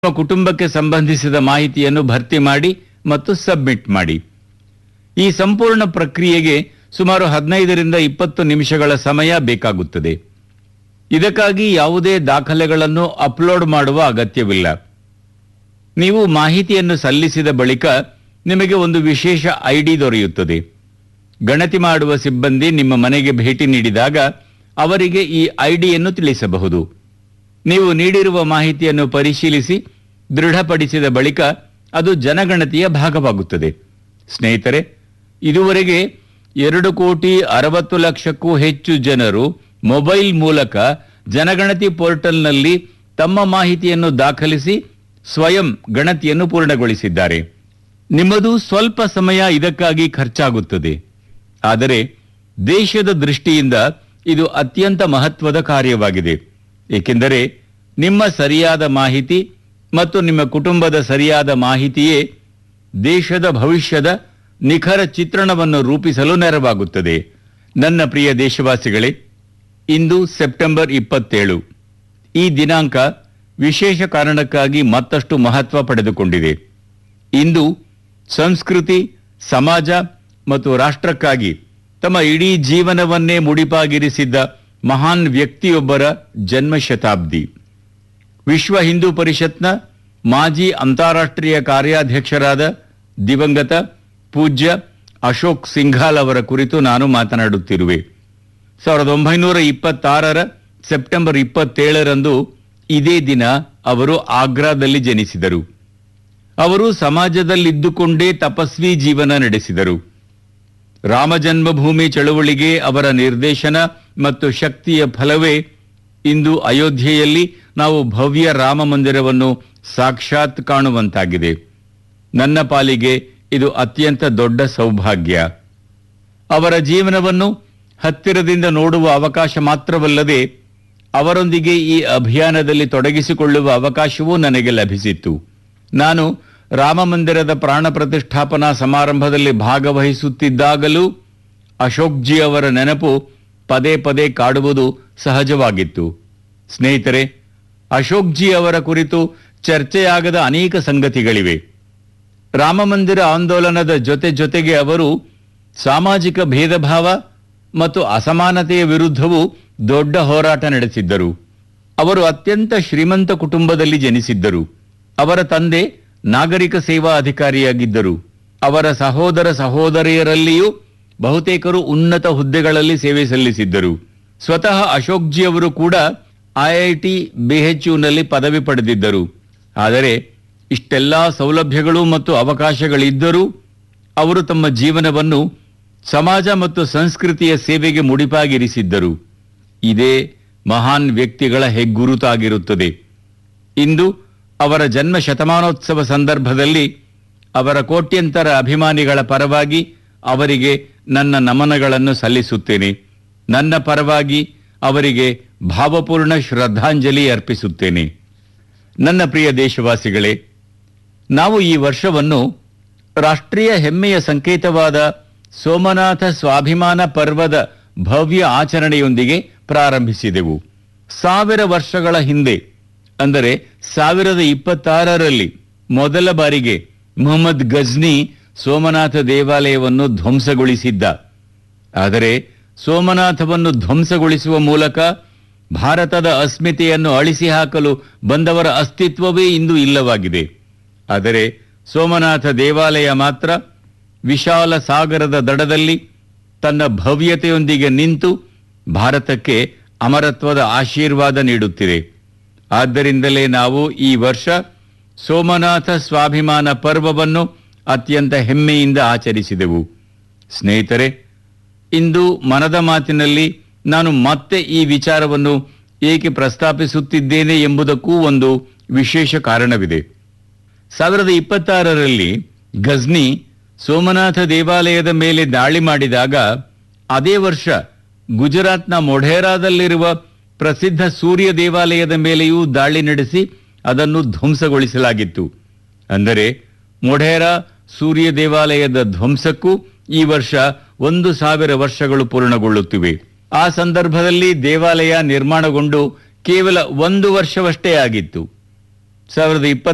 ನಿಮ್ಮ ಕುಟುಂಬಕ್ಕೆ ಸಂಬಂಧಿಸಿದ ಮಾಹಿತಿಯನ್ನು ಭರ್ತಿ ಮಾಡಿ ಮತ್ತು ಸಬ್ಮಿಟ್ ಮಾಡಿ ಈ ಸಂಪೂರ್ಣ ಪ್ರಕ್ರಿಯೆಗೆ ಸುಮಾರು ಹದಿನೈದರಿಂದ ಇಪ್ಪತ್ತು ನಿಮಿಷಗಳ ಸಮಯ ಬೇಕಾಗುತ್ತದೆ ಇದಕ್ಕಾಗಿ ಯಾವುದೇ ದಾಖಲೆಗಳನ್ನು ಅಪ್ಲೋಡ್ ಮಾಡುವ ಅಗತ್ಯವಿಲ್ಲ ನೀವು ಮಾಹಿತಿಯನ್ನು ಸಲ್ಲಿಸಿದ ಬಳಿಕ ನಿಮಗೆ ಒಂದು ವಿಶೇಷ ಐಡಿ ದೊರೆಯುತ್ತದೆ ಗಣತಿ ಮಾಡುವ ಸಿಬ್ಬಂದಿ ನಿಮ್ಮ ಮನೆಗೆ ಭೇಟಿ ನೀಡಿದಾಗ ಅವರಿಗೆ ಈ ಐಡಿಯನ್ನು ತಿಳಿಸಬಹುದು ನೀವು ನೀಡಿರುವ ಮಾಹಿತಿಯನ್ನು ಪರಿಶೀಲಿಸಿ ದೃಢಪಡಿಸಿದ ಬಳಿಕ ಅದು ಜನಗಣತಿಯ ಭಾಗವಾಗುತ್ತದೆ ಸ್ನೇಹಿತರೆ ಇದುವರೆಗೆ ಎರಡು ಕೋಟಿ ಅರವತ್ತು ಲಕ್ಷಕ್ಕೂ ಹೆಚ್ಚು ಜನರು ಮೊಬೈಲ್ ಮೂಲಕ ಜನಗಣತಿ ಪೋರ್ಟಲ್ನಲ್ಲಿ ತಮ್ಮ ಮಾಹಿತಿಯನ್ನು ದಾಖಲಿಸಿ ಸ್ವಯಂ ಗಣತಿಯನ್ನು ಪೂರ್ಣಗೊಳಿಸಿದ್ದಾರೆ ನಿಮ್ಮದು ಸ್ವಲ್ಪ ಸಮಯ ಇದಕ್ಕಾಗಿ ಖರ್ಚಾಗುತ್ತದೆ ಆದರೆ ದೇಶದ ದೃಷ್ಟಿಯಿಂದ ಇದು ಅತ್ಯಂತ ಮಹತ್ವದ ಕಾರ್ಯವಾಗಿದೆ ಏಕೆಂದರೆ ನಿಮ್ಮ ಸರಿಯಾದ ಮಾಹಿತಿ ಮತ್ತು ನಿಮ್ಮ ಕುಟುಂಬದ ಸರಿಯಾದ ಮಾಹಿತಿಯೇ ದೇಶದ ಭವಿಷ್ಯದ ನಿಖರ ಚಿತ್ರಣವನ್ನು ರೂಪಿಸಲು ನೆರವಾಗುತ್ತದೆ ನನ್ನ ಪ್ರಿಯ ದೇಶವಾಸಿಗಳೇ ಇಂದು ಸೆಪ್ಟೆಂಬರ್ ಇಪ್ಪತ್ತೇಳು ಈ ದಿನಾಂಕ ವಿಶೇಷ ಕಾರಣಕ್ಕಾಗಿ ಮತ್ತಷ್ಟು ಮಹತ್ವ ಪಡೆದುಕೊಂಡಿದೆ ಇಂದು ಸಂಸ್ಕೃತಿ ಸಮಾಜ ಮತ್ತು ರಾಷ್ಟ್ರಕ್ಕಾಗಿ ತಮ್ಮ ಇಡೀ ಜೀವನವನ್ನೇ ಮುಡಿಪಾಗಿರಿಸಿದ್ದ ಮಹಾನ್ ವ್ಯಕ್ತಿಯೊಬ್ಬರ ಜನ್ಮ ಶತಾಬ್ದಿ ವಿಶ್ವ ಹಿಂದೂ ಪರಿಷತ್ನ ಮಾಜಿ ಅಂತಾರಾಷ್ಟ್ರೀಯ ಕಾರ್ಯಾಧ್ಯಕ್ಷರಾದ ದಿವಂಗತ ಪೂಜ್ಯ ಅಶೋಕ್ ಸಿಂಘಾಲ್ ಅವರ ಕುರಿತು ನಾನು ಮಾತನಾಡುತ್ತಿರುವೆ ಸಾವಿರದ ಒಂಬೈನೂರ ಇಪ್ಪತ್ತಾರರ ಸೆಪ್ಟೆಂಬರ್ ಇಪ್ಪತ್ತೇಳರಂದು ಇದೇ ದಿನ ಅವರು ಆಗ್ರಾದಲ್ಲಿ ಜನಿಸಿದರು ಅವರು ಸಮಾಜದಲ್ಲಿದ್ದುಕೊಂಡೇ ತಪಸ್ವಿ ಜೀವನ ನಡೆಸಿದರು ರಾಮ ಜನ್ಮಭೂಮಿ ಚಳುವಳಿಗೆ ಅವರ ನಿರ್ದೇಶನ ಮತ್ತು ಶಕ್ತಿಯ ಫಲವೇ ಇಂದು ಅಯೋಧ್ಯೆಯಲ್ಲಿ ನಾವು ಭವ್ಯ ರಾಮ ಮಂದಿರವನ್ನು ಸಾಕ್ಷಾತ್ ಕಾಣುವಂತಾಗಿದೆ ನನ್ನ ಪಾಲಿಗೆ ಇದು ಅತ್ಯಂತ ದೊಡ್ಡ ಸೌಭಾಗ್ಯ ಅವರ ಜೀವನವನ್ನು ಹತ್ತಿರದಿಂದ ನೋಡುವ ಅವಕಾಶ ಮಾತ್ರವಲ್ಲದೆ ಅವರೊಂದಿಗೆ ಈ ಅಭಿಯಾನದಲ್ಲಿ ತೊಡಗಿಸಿಕೊಳ್ಳುವ ಅವಕಾಶವೂ ನನಗೆ ಲಭಿಸಿತ್ತು ನಾನು ರಾಮ ಮಂದಿರದ ಪ್ರಾಣ ಪ್ರತಿಷ್ಠಾಪನಾ ಸಮಾರಂಭದಲ್ಲಿ ಭಾಗವಹಿಸುತ್ತಿದ್ದಾಗಲೂ ಅಶೋಕ್ಜಿ ಅವರ ನೆನಪು ಪದೇ ಪದೇ ಕಾಡುವುದು ಸಹಜವಾಗಿತ್ತು ಸ್ನೇಹಿತರೆ ಅಶೋಕ್ಜಿ ಅವರ ಕುರಿತು ಚರ್ಚೆಯಾಗದ ಅನೇಕ ಸಂಗತಿಗಳಿವೆ ರಾಮಮಂದಿರ ಆಂದೋಲನದ ಜೊತೆ ಜೊತೆಗೆ ಅವರು ಸಾಮಾಜಿಕ ಭೇದ ಭಾವ ಮತ್ತು ಅಸಮಾನತೆಯ ವಿರುದ್ಧವೂ ದೊಡ್ಡ ಹೋರಾಟ ನಡೆಸಿದ್ದರು ಅವರು ಅತ್ಯಂತ ಶ್ರೀಮಂತ ಕುಟುಂಬದಲ್ಲಿ ಜನಿಸಿದ್ದರು ಅವರ ತಂದೆ ನಾಗರಿಕ ಸೇವಾ ಅಧಿಕಾರಿಯಾಗಿದ್ದರು ಅವರ ಸಹೋದರ ಸಹೋದರಿಯರಲ್ಲಿಯೂ ಬಹುತೇಕರು ಉನ್ನತ ಹುದ್ದೆಗಳಲ್ಲಿ ಸೇವೆ ಸಲ್ಲಿಸಿದ್ದರು ಸ್ವತಃ ಅಶೋಕ್ಜಿ ಅವರು ಕೂಡ ಐಐಟಿ ಬಿಎಚ್ಯುನಲ್ಲಿ ಪದವಿ ಪಡೆದಿದ್ದರು ಆದರೆ ಇಷ್ಟೆಲ್ಲಾ ಸೌಲಭ್ಯಗಳು ಮತ್ತು ಅವಕಾಶಗಳಿದ್ದರೂ ಅವರು ತಮ್ಮ ಜೀವನವನ್ನು ಸಮಾಜ ಮತ್ತು ಸಂಸ್ಕೃತಿಯ ಸೇವೆಗೆ ಮುಡಿಪಾಗಿರಿಸಿದ್ದರು ಇದೇ ಮಹಾನ್ ವ್ಯಕ್ತಿಗಳ ಹೆಗ್ಗುರುತಾಗಿರುತ್ತದೆ ಇಂದು ಅವರ ಜನ್ಮ ಶತಮಾನೋತ್ಸವ ಸಂದರ್ಭದಲ್ಲಿ ಅವರ ಕೋಟ್ಯಂತರ ಅಭಿಮಾನಿಗಳ ಪರವಾಗಿ ಅವರಿಗೆ ನನ್ನ ನಮನಗಳನ್ನು ಸಲ್ಲಿಸುತ್ತೇನೆ ನನ್ನ ಪರವಾಗಿ ಅವರಿಗೆ ಭಾವಪೂರ್ಣ ಶ್ರದ್ಧಾಂಜಲಿ ಅರ್ಪಿಸುತ್ತೇನೆ ನನ್ನ ಪ್ರಿಯ ದೇಶವಾಸಿಗಳೇ ನಾವು ಈ ವರ್ಷವನ್ನು ರಾಷ್ಟ್ರೀಯ ಹೆಮ್ಮೆಯ ಸಂಕೇತವಾದ ಸೋಮನಾಥ ಸ್ವಾಭಿಮಾನ ಪರ್ವದ ಭವ್ಯ ಆಚರಣೆಯೊಂದಿಗೆ ಪ್ರಾರಂಭಿಸಿದೆವು ಸಾವಿರ ವರ್ಷಗಳ ಹಿಂದೆ ಅಂದರೆ ಸಾವಿರದ ಇಪ್ಪತ್ತಾರರಲ್ಲಿ ಮೊದಲ ಬಾರಿಗೆ ಮೊಹಮ್ಮದ್ ಗಜ್ನಿ ಸೋಮನಾಥ ದೇವಾಲಯವನ್ನು ಧ್ವಂಸಗೊಳಿಸಿದ್ದ ಆದರೆ ಸೋಮನಾಥವನ್ನು ಧ್ವಂಸಗೊಳಿಸುವ ಮೂಲಕ ಭಾರತದ ಅಸ್ಮಿತೆಯನ್ನು ಅಳಿಸಿ ಹಾಕಲು ಬಂದವರ ಅಸ್ತಿತ್ವವೇ ಇಂದು ಇಲ್ಲವಾಗಿದೆ ಆದರೆ ಸೋಮನಾಥ ದೇವಾಲಯ ಮಾತ್ರ ವಿಶಾಲ ಸಾಗರದ ದಡದಲ್ಲಿ ತನ್ನ ಭವ್ಯತೆಯೊಂದಿಗೆ ನಿಂತು ಭಾರತಕ್ಕೆ ಅಮರತ್ವದ ಆಶೀರ್ವಾದ ನೀಡುತ್ತಿದೆ ಆದ್ದರಿಂದಲೇ ನಾವು ಈ ವರ್ಷ ಸೋಮನಾಥ ಸ್ವಾಭಿಮಾನ ಪರ್ವವನ್ನು ಅತ್ಯಂತ ಹೆಮ್ಮೆಯಿಂದ ಆಚರಿಸಿದೆವು ಸ್ನೇಹಿತರೆ ಇಂದು ಮನದ ಮಾತಿನಲ್ಲಿ ನಾನು ಮತ್ತೆ ಈ ವಿಚಾರವನ್ನು ಏಕೆ ಪ್ರಸ್ತಾಪಿಸುತ್ತಿದ್ದೇನೆ ಎಂಬುದಕ್ಕೂ ಒಂದು ವಿಶೇಷ ಕಾರಣವಿದೆ ಸಾವಿರದ ಇಪ್ಪತ್ತಾರರಲ್ಲಿ ಗಜ್ನಿ ಸೋಮನಾಥ ದೇವಾಲಯದ ಮೇಲೆ ದಾಳಿ ಮಾಡಿದಾಗ ಅದೇ ವರ್ಷ ಗುಜರಾತ್ನ ಮೊಢೇರಾದಲ್ಲಿರುವ ಪ್ರಸಿದ್ಧ ಸೂರ್ಯ ದೇವಾಲಯದ ಮೇಲೆಯೂ ದಾಳಿ ನಡೆಸಿ ಅದನ್ನು ಧ್ವಂಸಗೊಳಿಸಲಾಗಿತ್ತು ಅಂದರೆ ಮೊಢೇರಾ ಸೂರ್ಯ ದೇವಾಲಯದ ಧ್ವಂಸಕ್ಕೂ ಈ ವರ್ಷ ಒಂದು ಸಾವಿರ ವರ್ಷಗಳು ಪೂರ್ಣಗೊಳ್ಳುತ್ತಿವೆ ಆ ಸಂದರ್ಭದಲ್ಲಿ ದೇವಾಲಯ ನಿರ್ಮಾಣಗೊಂಡು ಕೇವಲ ಒಂದು ವರ್ಷವಷ್ಟೇ ಆಗಿತ್ತು ಸಾವಿರದ ಇಪ್ಪತ್ತ